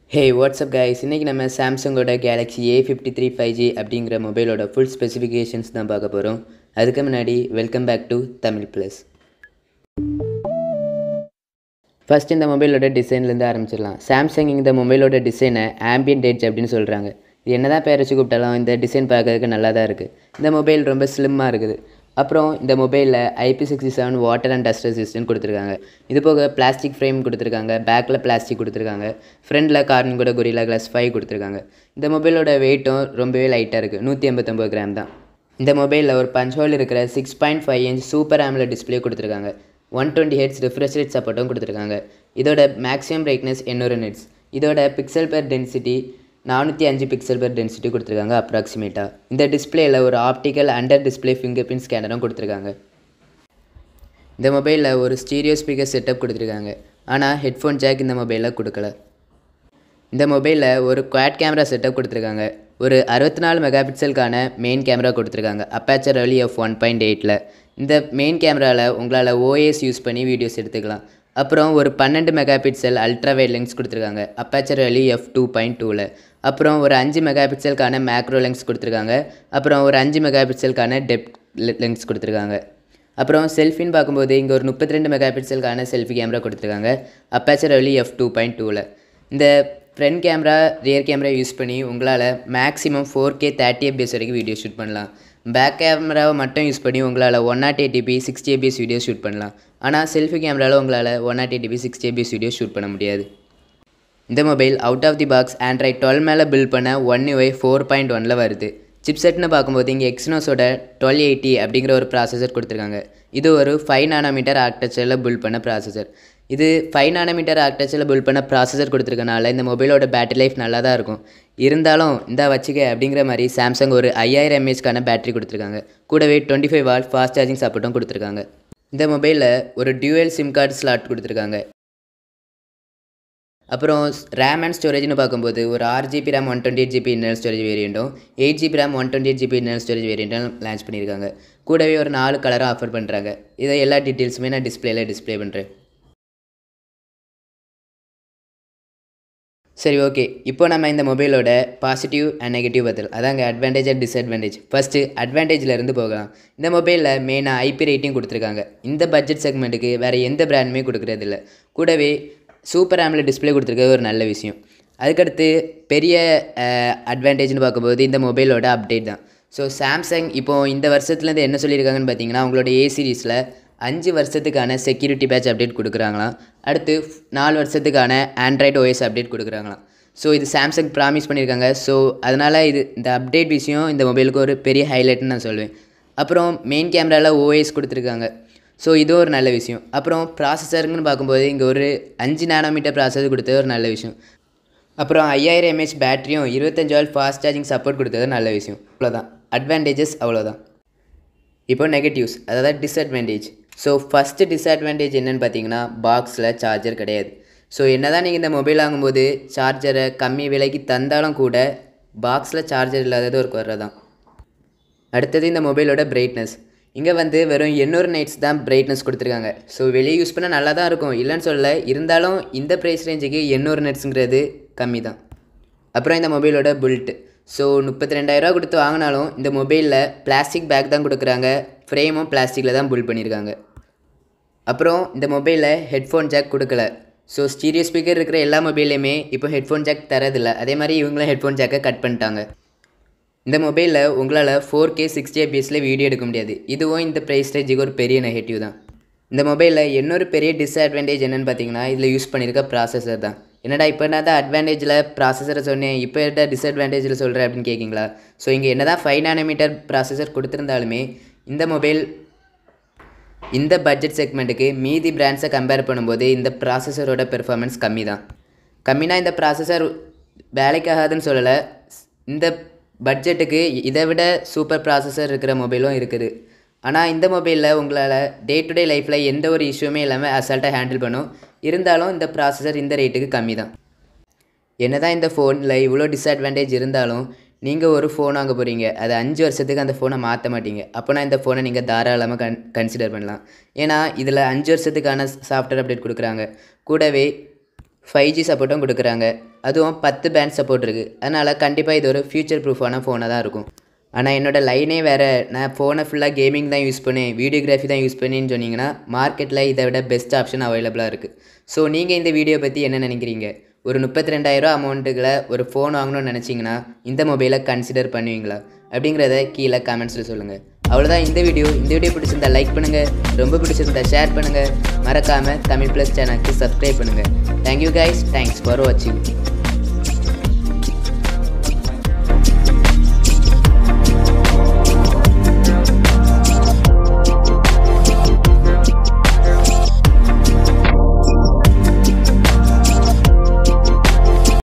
ஹே WhatsApp guys இன்றைக்கி நம்ம சாம்சங்கோட Galaxy A fifty three five G அப்படிங்கிற மொபைலோட ஃபுல் ஸ்பெசிஃபிகேஷன்ஸ் தான் பார்க்க போகிறோம் அதுக்கு முன்னாடி welcome back to Tamil plus first இந்த மொபைலோட டிசைன்லேருந்து ஆரம்பிச்சிடலாம் சாம்சங் இந்த மொபைலோட டிசைனை ஆம்பியன்ட் எட்ஜ் அப்படின்னு சொல்கிறாங்க இது என்ன தான் பேர் வச்சு கூப்பிட்டாலும் இந்த டிசைன் பார்க்கறதுக்கு நல்லா தான் இருக்குது இந்த மொபைல் ரொம்ப ஸ்லிம்மாக இருக்குது அப்புறம் இந்த மொபைலில் IP sixty seven water and dust resistant கொடுத்துருக்காங்க இது போக பிளாஸ்டிக் ஃப்ரேம் கொடுத்துருக்காங்க பேக்கில் பிளாஸ்டிக் கொடுத்துருக்காங்க ஃப்ரண்டில் கார்னிங் கூட கொரிலா கிளாஸ் ஃபைவ் கொடுத்துருக்காங்க இந்த மொபைலோட வெயிட்டும் ரொம்பவே லைட்டாக இருக்குது நூற்றி எண்பத்தொம்பது கிராம் தான் இந்த மொபைலில் ஒரு பஞ்ச் ஹோல் இருக்கிற six point five inch super AMOLED display கொடுத்துருக்காங்க one twenty hertz refresh rate சப்போர்ட்டும் கொடுத்துருக்காங்க இதோட மேக்ஸிமம் பிரைட்னஸ் எண்ணூறு நெட்ஸ் இதோட பிக்சல் பெர் டென்சிட்டி நானூற்றி அஞ்சு பிக்சல் பெர் டென்சிட்டி கொடுத்துருக்காங்க அப்ராக்சிமேட்டாக இந்த டிஸ்பிளேயில் ஒரு optical under display fingerprint ஸ்கேனரும் கொடுத்துருக்காங்க இந்த மொபைலில் ஒரு ஸ்டீரியோ ஸ்பீக்கர் செட்டப் கொடுத்துருக்காங்க ஆனால் ஹெட்ஃபோன் ஜாக் இந்த மொபைலில் கொடுக்கல இந்த மொபைலில் ஒரு குவாட் கேமரா செட்டப் கொடுத்துருக்காங்க ஒரு அறுபத்தி நாலு மெகா பிக்சலுக்கான மெயின் கேமரா கொடுத்துருக்காங்க அப்பேச்சர் அலி எஃப் ஒன் பாயிண்ட் எயிட்டில் இந்த மெயின் கேமராவில் உங்களால் ஓஎஸ் யூஸ் பண்ணி வீடியோஸ் எடுத்துக்கலாம் அப்புறம் ஒரு பன்னெண்டு mega pixel ultra wide lens கொடுத்துருக்காங்க அப்பேச்சர் அலி எஃப் டூ பாயிண்ட் டூவில் அப்புறம் ஒரு அஞ்சு மெகா பிக்சலுக்கான மேக்ரோ லென்ஸ் கொடுத்துருக்காங்க அப்புறம் ஒரு அஞ்சு மெகா பிக்சலுக்கான டெப் லென்ஸ் கொடுத்துருக்காங்க அப்புறம் செல்ஃபின்னு பார்க்கும்போது இங்கே ஒரு முப்பத்தி ரெண்டு மெகா பிக்சலுக்கான செல்ஃபி கேமரா கொடுத்துருக்காங்க அப்பேச்சர் அலி எஃப் டூ பாயிண்ட் டூவில் இந்த front camera rear camera use பண்ணி உங்களால் maximum four K thirty FPS வரைக்கும் வீடியோ ஷூட் பண்ணலாம் பேக் கேமராவை மட்டும் யூஸ் பண்ணி உங்களால் one nought eighty P sixty FPS video shoot பண்ணலாம் ஆனால் செல்ஃபி கேமராவில் உங்களால் one nought eighty P sixty FPS video shoot பண்ண முடியாது இந்த mobile out of the box Android twelve மேலே பில்ட் பண்ண ஒன் யூஐ ஃபோர் பாயிண்ட் ஒனில் வருது சிப்செட்னு பார்க்கும்போது இங்கே எக்ஸ்னோஸோட டுவெல் எயிட்டி அப்படிங்கிற ஒரு ப்ராசஸர் கொடுத்துருக்காங்க இது ஒரு ஃபைவ் நானோமீட்டர் ஆர்கிடெக்சரில் பில்ட் பண்ண ப்ராசஸர் இது ஃபைவ் நானோமீட்டர் ஆர்கிடெக்சரில் பில்ட் பண்ண ப்ராசஸர் கொடுத்துருக்கனால இந்த மொபைலோட பேட்டரி லைஃப் நல்லா தான் இருக்கும் இருந்தாலும் இந்த வச்சுக்க அப்படிங்கிற மாதிரி சாம்சங் ஒரு ஐயாயிரம் எம்ஏஹெச்க்கான பேட்டரி கொடுத்துருக்காங்க கூடவே twenty five watt fast charging சப்போர்ட்டும் கொடுத்துருக்காங்க இந்த மொபைலில் ஒரு டியூவல் சிம் கார்டு ஸ்லாட் கொடுத்துருக்காங்க அப்புறம் ரேம் அண்ட் ஸ்டோரேஜ்னு பார்க்கும்போது ஒரு ஆறு GB RAM one twenty eight GB internal storage வேரியண்ட்டும் eight GB RAM one twenty eight GB internal storage வேரியண்ட்டும் லான்ச் பண்ணியிருக்காங்க கூடவே ஒரு நாலு கலரும் ஆஃபர் பண்ணுறாங்க இதை எல்லா டீட்டெயில்ஸுமே நான் டிஸ்பிளேல டிஸ்பிளே பண்ணுறேன் சரி ஓகே இப்போ நம்ம இந்த மொபைலோட பாசிட்டிவ் அண்ட் நெகட்டிவ் பதில் அதாங்க அட்வான்டேஜ் அண்ட் டிஸ்அட்வான்டேஜ் ஃபஸ்ட்டு அட்வான்டேஜ்லேருந்து போகலாம் இந்த மொபைலில் மெயினாக ஐபி ரேட்டிங் கொடுத்துருக்காங்க இந்த பட்ஜெட் செக்மெண்ட்டுக்கு வேறு எந்த பிராண்டுமே கொடுக்குறதில்ல கூடவே சூப்பர் ஆம்ல டிஸ்பிளே கொடுத்துருக்கிறது ஒரு நல்ல விஷயம் அதுக்கடுத்து பெரிய அட்வான்டேஜ்னு பார்க்கும்போது இந்த மொபைலோட அப்டேட் தான் ஸோ சாம்சங் இப்போது இந்த வருஷத்துலேருந்து என்ன சொல்லியிருக்காங்கன்னு பார்த்தீங்கன்னா அவங்களோட ஏ சீரீஸில் அஞ்சு வருஷத்துக்கான செக்யூரிட்டி பேட்ச் அப்டேட் கொடுக்குறாங்களாம் அடுத்து நாலு வருஷத்துக்கான ஆண்ட்ராய்டு ஓஎஸ் அப்டேட் கொடுக்குறாங்களாம் ஸோ இது சாம்சங் ப்ராமிஸ் பண்ணியிருக்காங்க ஸோ அதனால் இது இந்த அப்டேட் விஷயம் இந்த மொபைலுக்கு ஒரு பெரிய ஹைலைட்னு நான் சொல்லுவேன் அப்புறம் மெயின் கேமராவில் ஓஎஸ் கொடுத்துருக்காங்க ஸோ இது ஒரு நல்ல விஷயம் அப்புறம் ப்ராசஸருங்கன்னு பார்க்கும்போது இங்கே ஒரு அஞ்சு நானோமீட்டர் ப்ராசஸர் கொடுத்தது ஒரு நல்ல விஷயம் அப்புறம் ஐயாயிரம் எம்ஏஹெச் பேட்டரியும் இருபத்தஞ்சு வால் ஃபாஸ்ட் சார்ஜிங் சப்போர்ட் கொடுத்தது நல்ல விஷயம் அவ்வளோதான் அட்வான்டேஜஸ் அவ்வளோதான் இப்போ நெகட்டிவ்ஸ் அதாவது டிஸ்அட்வான்டேஜ் ஸோ ஃபஸ்ட்டு டிஸ்அட்வான்டேஜ் என்னென்னு பார்த்தீங்கன்னா பாக்ஸில் சார்ஜர் கிடையாது ஸோ என்ன தான் நீங்கள் இந்த மொபைல் வாங்கும்போது சார்ஜரை கம்மி விலைக்கு தந்தாலும் கூட பாக்ஸில் சார்ஜர் இல்லாதது ஒரு குறை தான் அடுத்தது இந்த மொபைலோட பிரைட்னஸ் இங்கே வந்து வெறும் எண்ணூறு நைட்ஸ் தான் பிரைட்னஸ் கொடுத்துருக்காங்க ஸோ வெளியே யூஸ் பண்ணால் நல்லா தான் இருக்கும் இல்லைன்னு சொல்லலை இருந்தாலும் இந்த ப்ரைஸ் ரேஞ்சுக்கு எண்ணூறு நெட்ஸுங்கிறது கம்மி தான் அப்புறம் இந்த மொபைலோட புல்ட் ஸோ முப்பத்தி ரெண்டாயிரரூவா கொடுத்து வாங்கினாலும் இந்த மொபைலில் பிளாஸ்டிக் பேக் தான் கொடுக்குறாங்க ஃப்ரேமும் பிளாஸ்டிக்கில் தான் புல் பண்ணியிருக்காங்க அப்புறம் இந்த மொபைலில் ஹெட்ஃபோன் ஜாக் கொடுக்கல ஸோ ஸ்டீரியோ ஸ்பீக்கர் இருக்கிற எல்லா மொபைல்லையுமே இப்போ ஹெட்ஃபோன் ஜாக் தரதில்லை அதே மாதிரி இவங்களும் ஹெட்ஃபோன் ஜாக்கை கட் பண்ணிட்டாங்க இந்த மொபைலில் உங்களால் ஃபோர் கே சிக்ஸ்டி எபிஎஸில் வீடியோ எடுக்க முடியாது இதுவும் இந்த ப்ரைஸ் ரேஞ்சுக்கு ஒரு பெரிய நெகட்டிவ் தான் இந்த மொபைலில் இன்னொரு பெரிய டிஸ்அட்வான்டேஜ் என்னென்னு பார்த்தீங்கன்னா இதில் யூஸ் பண்ணியிருக்க ப்ராசஸர் தான் என்னடா இப்போ நான் தான் அட்வான்டேஜில் ப்ராசஸரை சொன்னேன் இப்போ என்ன டிஸ்அட்வான்டேஜில் சொல்கிறேன் அப்படின்னு கேட்குங்களா ஸோ இங்கே என்ன தான் ஃபைவ் நானோமீட்டர் ப்ராசஸர் கொடுத்துருந்தாலுமே இந்த மொபைல் இந்த பட்ஜெட் செக்மெண்ட்டுக்கு மீதி பிராண்ட்ஸை கம்பேர் பண்ணும்போது இந்த ப்ராசஸரோட பெர்ஃபார்மன்ஸ் கம்மி தான் கம்மினா இந்த ப்ராசஸர் வேலைக்காகாதுன்னு சொல்லலை இந்த பட்ஜெட்டுக்கு இதை விட சூப்பர் ப்ராசஸர் இருக்கிற மொபைலும் இருக்குது ஆனால் இந்த மொபைலில் உங்களால் டே டு டே லைஃப்பில் எந்த ஒரு இஷ்யூமே இல்லாமல் அசால்ட்டாக ஹேண்டில் பண்ணும் இருந்தாலும் இந்த ப்ராசஸர் இந்த ரேட்டுக்கு கம்மி தான் என்ன தான் இந்த ஃபோனில் இவ்வளோ டிஸ்அட்வான்டேஜ் இருந்தாலும் நீங்கள் ஒரு ஃபோன் வாங்க போகிறீங்க அது அஞ்சு வருஷத்துக்கு அந்த ஃபோனை மாற்ற மாட்டீங்க அப்போனா இந்த ஃபோனை நீங்கள் தாராளமாக கன் கன்சிடர் பண்ணலாம் ஏன்னா இதில் அஞ்சு வருஷத்துக்கான சாஃப்ட்வேர் அப்டேட் கொடுக்குறாங்க கூடவே ஃபைவ் ஜி சப்போர்ட்டும் கொடுக்குறாங்க அதுவும் பத்து பேண்ட் சப்போர்ட் இருக்குது அதனால் கண்டிப்பாக இது ஒரு ஃபியூச்சர் ப்ரூஃபான ஃபோனாக தான் இருக்கும் ஆனால் என்னோட லைனே வேறு நான் ஃபோனை ஃபுல்லாக கேமிங் தான் யூஸ் பண்ணேன் வீடியோகிராஃபி தான் யூஸ் பண்ணேன்னு சொன்னீங்கன்னா மார்க்கெட்டில் இதை விட பெஸ்ட் ஆப்ஷன் அவைலபிளாக இருக்குது ஸோ நீங்கள் இந்த வீடியோ பற்றி என்ன நினைக்கிறீங்க ஒரு முப்பத்தி ரெண்டாயிரம் அமௌண்ட்டுகளை ஒரு ஃபோன் வாங்கணும்னு நினச்சிங்கன்னா இந்த மொபைலை கன்சிடர் பண்ணுவீங்களா அப்படிங்கிறத கீழே கமெண்ட்ஸில் சொல்லுங்கள் அவ்வளோதான் இந்த வீடியோ இந்த வீடியோ பிடிச்சிருந்தா லைக் பண்ணுங்கள் ரொம்ப பிடிச்சிருந்தா ஷேர் பண்ணுங்கள் மறக்காமல் தமிழ் ப்ளஸ் சேனலுக்கு சப்ஸ்கிரைப் பண்ணுங்கள் தேங்க்யூ கைஸ் தேங்க்ஸ் ஃபார் வாட்சிங்